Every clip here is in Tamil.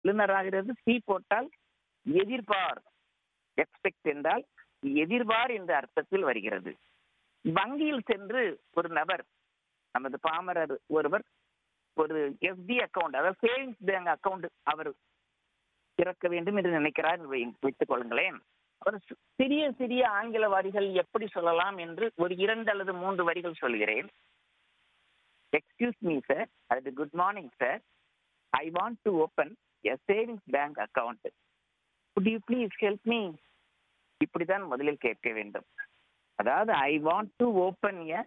வல்லுனர் ஆகிறது சி போட்டால் எதிர்பார் எக்ஸ்பெக்ட் என்றால் எதிர்பார் என்ற அர்த்தத்தில் வருகிறது வங்கியில் சென்று ஒரு நபர் நமது பாமரர் ஒருவர் ஒரு எஃப்டி அக்கவுண்ட் அதாவது சேவிங்ஸ் பேங்க் அக்கவுண்ட் அவர் திறக்க வேண்டும் என்று நினைக்கிறார் என்று வை- வைத்துக் கொள்ளுங்களேன் ஒரு சி- சிறிய சிறிய ஆங்கில வரிகள் எப்படி சொல்லலாம் என்று ஒரு இரண்டு அல்லது மூன்று வரிகள் சொல்கிறேன் எக்ஸ்கியூஸ் மீ சார் அது good morning sir I want to open a savings bank account could you please help me இப்படித்தான் முதலில் கேட்க வேண்டும் அதாவது I want to open a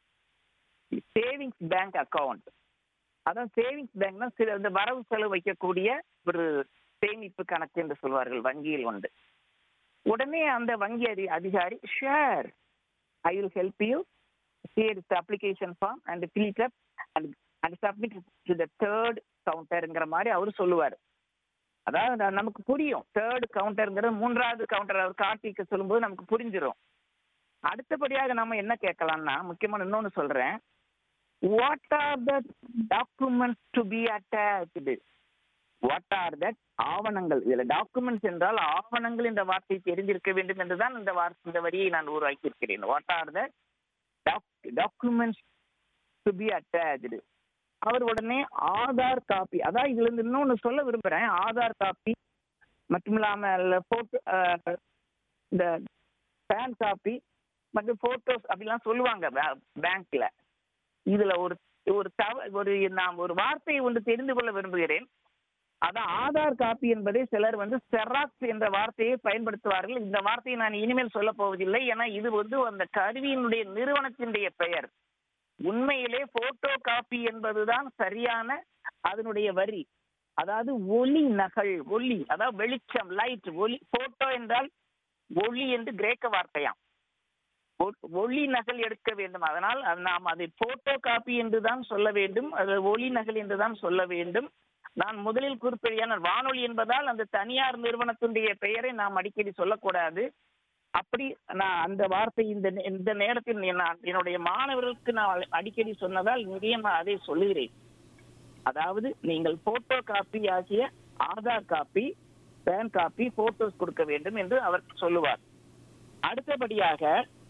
savings bank account அதான் சேவிங்ஸ் பேங்க்னா சில இந்த வரவு செலவு வைக்கக்கூடிய ஒரு சேமிப்பு கணக்கு என்று சொல்வார்கள் வங்கியில் உண்டு உடனே அந்த வங்கி அதி அதிகாரி sure I will help you here is the application form and fill it up and and submit it to the third கவுண்டருங்கிற மாதிரி அவர் சொல்லுவார் அதாவது நா- நமக்கு புரியும் தேர்ட் கவுண்டருங்கிறது மூன்றாவது கவுண்டர் அவர் காட்டிக்க சொல்லும்போது நமக்கு புரிஞ்சிடும் அடுத்தபடியாக நம்ம என்ன கேட்கலாம்னா முக்கியமான இன்னொன்னு சொல்றேன் what are the documents to be attached what are that ஆவணங்கள் இதுல டாக்குமெண்ட்ஸ் என்றால் ஆவணங்கள் என்ற வார்த்தை தெரிந்திருக்க வேண்டும் என்றுதான் இந்த வார்த்தை இந்த வரியை நான் உருவாக்கி இருக்கிறேன் what are the documents to be attached அவர் உடனே ஆதார் காப்பி அதான் இதுல இருந்து இன்னொன்னு சொல்ல விரும்புறேன் ஆதார் காப்பி மட்டும் இல்லாம போட்டோ இந்த பேன் காப்பி மற்றும் போட்டோஸ் அப்படிலாம் சொல்லுவாங்க பேங்க்ல இதுல ஒரு ஒரு தவ ஒரு நான் ஒரு வார்த்தையை ஒன்று தெரிந்து கொள்ள விரும்புகிறேன் அதான் ஆதார் காப்பி என்பதை சிலர் வந்து செராக்ஸ் என்ற வார்த்தையை பயன்படுத்துவார்கள் இந்த வார்த்தையை நான் இனிமேல் சொல்ல போவதில்லை ஏன்னா இது வந்து அந்த கருவியினுடைய நிறுவனத்தினுடைய பெயர் உண்மையிலே போட்டோ காப்பி என்பதுதான் சரியான அதனுடைய வரி அதாவது ஒளி நகல் ஒளி அதாவது வெளிச்சம் லைட் ஒளி போட்டோ என்றால் ஒளி என்று கிரேக்க வார்த்தையாம் ஒ- ஒளி நகல் எடுக்க வேண்டும் அதனால் அது நாம் அதை போட்டோ காப்பி என்று தான் சொல்ல வேண்டும் அது ஒளி நகல் என்று தான் சொல்ல வேண்டும் நான் முதலில் குறிப்பிட்ட வானொலி என்பதால் அந்த தனியார் நிறுவனத்தினுடைய பெயரை நாம் அடிக்கடி சொல்லக்கூடாது அப்படி நான் அந்த வார்த்தை இந்த நே- இந்த நேரத்தில் நீ- நான் என்னுடைய மாணவர்களுக்கு நான் அடிக்கடி சொன்னதால் நிச்சயமா அதை சொல்லுகிறேன் அதாவது நீங்கள் போட்டோ காப்பி ஆகிய Aadhaar copy PAN copy photos கொடுக்க வேண்டும் என்று அவர் சொல்லுவார் அடுத்தபடியாக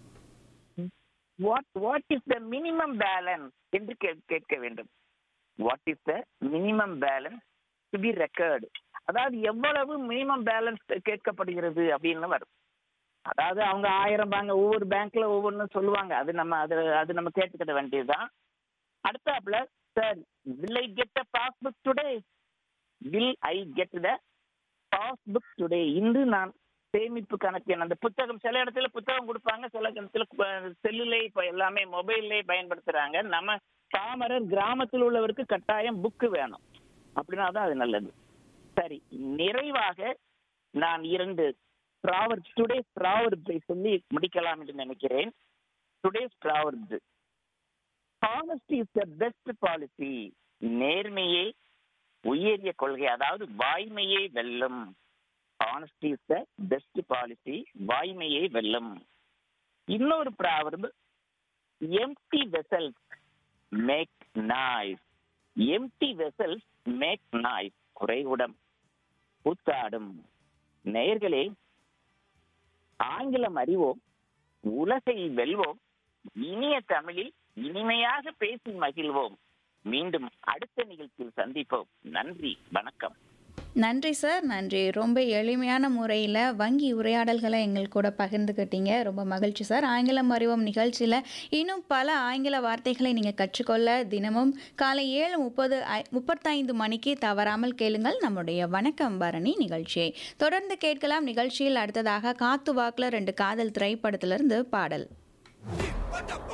what what is the minimum balance என்று கே- கேட்க வேண்டும் what is the minimum balance to be record அதாவது எவ்வளவு மினிமம் பேலன்ஸ் கேட்கப்படுகிறது அப்படின்னு வரும் அதாவது அவங்க ஆயிரம் பேங்க் ஒவ்வொரு பேங்க்ல ஒவ்வொன்றும் சொல்லுவாங்க அது நம்ம அது அது நம்ம கேட்டுக்கிட வேண்டியதுதான் அடுத்தாப்புல sir will I get the passbook today will I get the passbook today இன்று நான் சேமிப்பு கணக்கு எண் அந்த புத்தகம் சில இடத்துல புத்தகம் கொடுப்பாங்க சில இடத்துல செல்லுலே இப்போ எல்லாமே மொபைல்லே பயன்படுத்துறாங்க நம்ம பாமரர் கிராமத்தில் உள்ளவருக்கு கட்டாயம் புக்கு வேணும் அப்படின்னா தான் அது நல்லது சரி நிறைவாக நான் இரண்டு ப்ராவர்ப்ஸ் டுடே ப்ராவர்ப்ஸை சொல்லி முடிக்கலாம் என்று நினைக்கிறேன் today proverbs honesty is the best policy நேர்மையே உயரிய கொள்கை அதாவது வாய்மையே வெல்லும் honesty is the best policy வாய்மையே வெல்லும் இன்னொரு proverb empty vessels make noise empty vessels make noise குறைவுடம் கூத்தாடும் நேயர்களே ஆங்கிலம் அறிவோம் உலகை வெல்வோம் இனிய தமிழில் இனிமையாக பேசி மகிழ்வோம் மீண்டும் அடுத்த நிகழ்ச்சியில் சந்திப்போம் நன்றி வணக்கம் நன்றி சார் நன்றி ரொம்ப எளிமையான முறையில் வங்கி உரையாடல்களை எங்கள் கூட பகிர்ந்துக்கிட்டீங்க ரொம்ப மகிழ்ச்சி சார் ஆங்கிலம் அறிவோம் நிகழ்ச்சியில் இன்னும் பல ஆங்கில வார்த்தைகளை நீங்கள் கற்றுக்கொள்ள தினமும் காலை ஏழு முப்பது முப்பத்தைந்து மணிக்கு தவறாமல் கேளுங்கள் நம்முடைய வணக்கம் பரணி நிகழ்ச்சியை தொடர்ந்து கேட்கலாம் நிகழ்ச்சியில் அடுத்ததாக காத்து வாக்கில் ரெண்டு காதல் திரைப்படத்திலிருந்து பாடல்